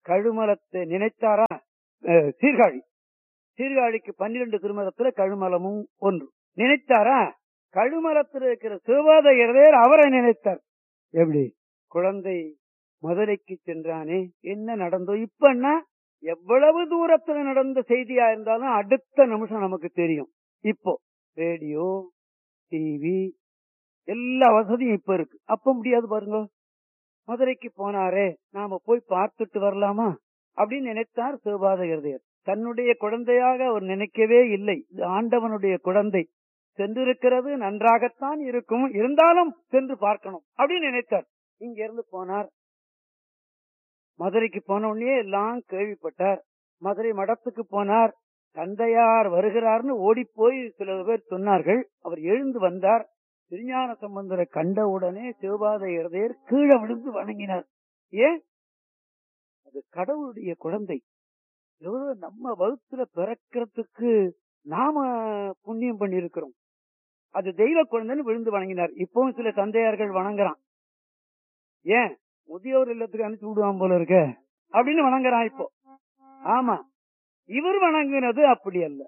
கழுமலத்தை நினைத்தாரா அஹ், சீர்காழி சீர்காழிக்கு பன்னிரண்டு திருமலத்துல கழுமலமும் ஒன்று நினைத்தாரா கழுமலத்தில் இருக்கிற சிவபாத இருதயர் அவரை நினைத்தார் எப்படி குழந்தை மதுரைக்கு சென்றானே என்ன நடந்தோ இப்பன்னா எவ்வளவு தூரத்துல நடந்த செய்தியா இருந்தாலும் அடுத்த நிமிஷம் நமக்கு தெரியும் இப்போ ரேடியோ டிவி எல்லா வசதியும் இப்ப இருக்கு அப்ப முடியாது பாருங்க மதுரைக்கு போனாரே நாம போய் பார்த்துட்டு வரலாமா அப்படின்னு நினைத்தார் சிவபாத இருதயர் தன்னுடைய குழந்தையாக அவர் நினைக்கவே இல்லை இது ஆண்டவனுடைய குழந்தை சென்றிருக்கிறது நன்றாகத்தான் இருக்கும் இருந்தாலும் சென்று பார்க்கணும் அப்படின்னு நினைத்தார் இங்க இருந்து போனார் மதுரைக்கு போன உடனே எல்லாம் கேள்விப்பட்டார் மதுரை மடத்துக்கு போனார் தந்தையார் வருகிறார்னு ஓடி போய் சில பேர் சொன்னார்கள் அவர் எழுந்து வந்தார் திருஞான சம்பந்தரை கண்டவுடனே சிவபாத இருதயர் கீழே விழுந்து வணங்கினார் ஏன் அது கடவுளுடைய குழந்தை எவ்வளவு நம்ம வகுத்துல பிறக்கிறதுக்கு நாம புண்ணியம் பண்ணியிருக்கிறோம் அது தெய்வ குழந்தைன்னு விழுந்து வணங்கினார் இப்பவும் சில தந்தையார்கள் வணங்குறான் ஏன் முதியோர் இல்லத்துக்கு அனுப்பிச்சு விடுவான் போல இருக்க அப்படின்னு வணங்குறான் இப்போ ஆமா இவர் வணங்கினது அப்படி அல்ல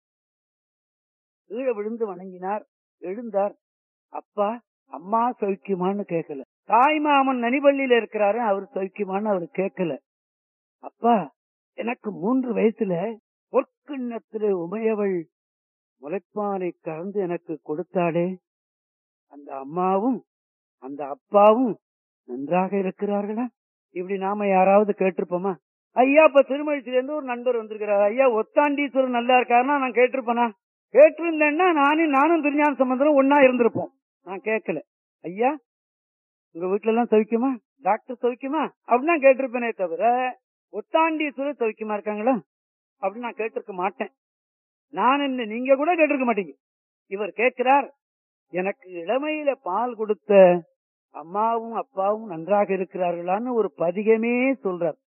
கீழே விழுந்து வணங்கினார் எழுந்தார் அப்பா அம்மா சௌக்கியமான்னு கேட்கல தாய் மாமன் நனிபள்ளியில இருக்கிறாரு அவர் சௌக்கியமான்னு அவர் கேட்கல அப்பா எனக்கு மூன்று வயசுல பொற்கிண்ணத்திலே உமையவள் முளைப்பாலை கறந்து எனக்கு கொடுத்தாளே அந்த அம்மாவும் அந்த அப்பாவும் நன்றாக இருக்கிறார்களா இப்படி நாம யாராவது கேட்டிருப்போமா ஐயா இப்ப திருமழிச்சில இருந்து ஒரு நண்பர் வந்திருக்கிறார் ஐயா ஒத்தாண்டீஸ்வரர் நல்லா இருக்காருன்னா நான் கேட்டிருப்பேனா கேட்டிருந்தேன்னா நானும் நானும் திருஞான சம்பந்தரும் ஒன்னா இருந்திருப்போம் நான் கேட்கல ஐயா உங்க வீட்டுல எல்லாம் சௌக்கியமா டாக்டர் சௌக்கியமா அப்படின்னு நான் கேட்டிருப்பேனே தவிர ஒத்தாண்டீஸ்வரர் சௌக்கியமா இருக்காங்களா அப்படின்னு நான் கேட்டிருக்க மாட்டேன் நான் என்ன நீங்க கூட கேட்டிருக்க மாட்டீங்க இவர் கேட்கிறார் எனக்கு இளமையில பால் கொடுத்த அம்மாவும் அப்பாவும் நன்றாக இருக்கிறார்களான்னு ஒரு பதிகமே சொல்றார்